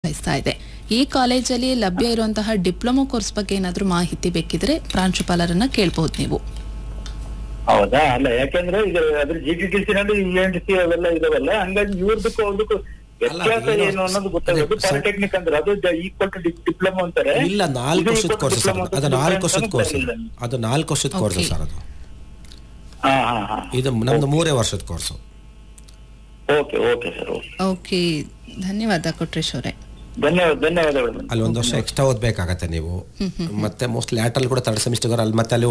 ಕಾರ್ಯನಿರ್ವಹಿಸ್ತಾ ಇದೆ ಈ ಕಾಲೇಜಲ್ಲಿ ಲಭ್ಯ ಇರುವಂತಹ ಡಿಪ್ಲೊಮಾ ಕೋರ್ಸ್ ಬಗ್ಗೆ ಏನಾದರೂ ಮಾಹಿತಿ ಬೇಕಿದ್ರೆ ಪ್ರಾಂಶುಪಾಲರನ್ನ ಕೇಳಬಹುದು ನೀವು ಹೌದಾ ಅಲ್ಲ ಯಾಕಂದ್ರೆ ಈಗ ಅದ್ರ ಜಿ ಟಿ ಟಿ ಸಿ ನಲ್ಲಿ ಇ ಎನ್ ಟಿ ಸಿ ಅವೆಲ್ಲ ಇದಾವಲ್ಲ ಹಂಗಾಗಿ ಇವ್ರದಕ್ಕೂ ಅವ್ರದಕ್ಕೂ ವ್ಯತ್ಯಾಸ ಏನೋ ಏನು ಅನ್ನೋದು ಗೊತ್ತಾಗೋದು ಅದೇ, ಸ- ಪಾಲಿಟೆಕ್ನಿಕ್ ಅಂದ್ರೆ ಅದು ಈಕ್ವಲ್ ಟು ಡಿಪ್ಲೊಮಾ ಅಂತಾರೆ ಇಲ್ಲ ನಾಲ್ಕು ಇದು ವರ್ಷದ equal to course sir diploma ಅದು ಅಂತ ನಾಲ್ಕು ವರ್ಷದ difference ಕೋರ್ಸ್ ಗೊತ್ತಿಲ್ಲ. ಅದು ನಾಲ್ಕು ವರ್ಷದ ಕೋರ್ಸ್ Okay. ಸರ್ ಅದು ಹಾ ಹಾ ಹಾ ಇದು ನಮ್ದು ಮೂರೇ ವರ್ಷದ course okay okay sir okay okay ಧನ್ಯವಾದ ಕೊಟ್ರೇಶ್ ಅವರೇ ಧನ್ಯವಾದ ಧನ್ಯವಾದಗಳು ಅಲ್ಲಿ ಒಂದು ವರ್ಷ ಎಕ್ಸ್ಟ್ರಾ ಓದ್ಬೇಕಾಗತ್ತೆ ನೀವು ಮತ್ತೆ ಮೋಸ್ಟ್ಲಿ ಲ್ಯಾಟ್ರಲ್ ಕೂಡ ತರ್ಡ್ ಸೆಮಿಸ್ಟರ್ ಅಲ್ಲಿ ಮತ್ತೆ ಅಲ್ಲಿ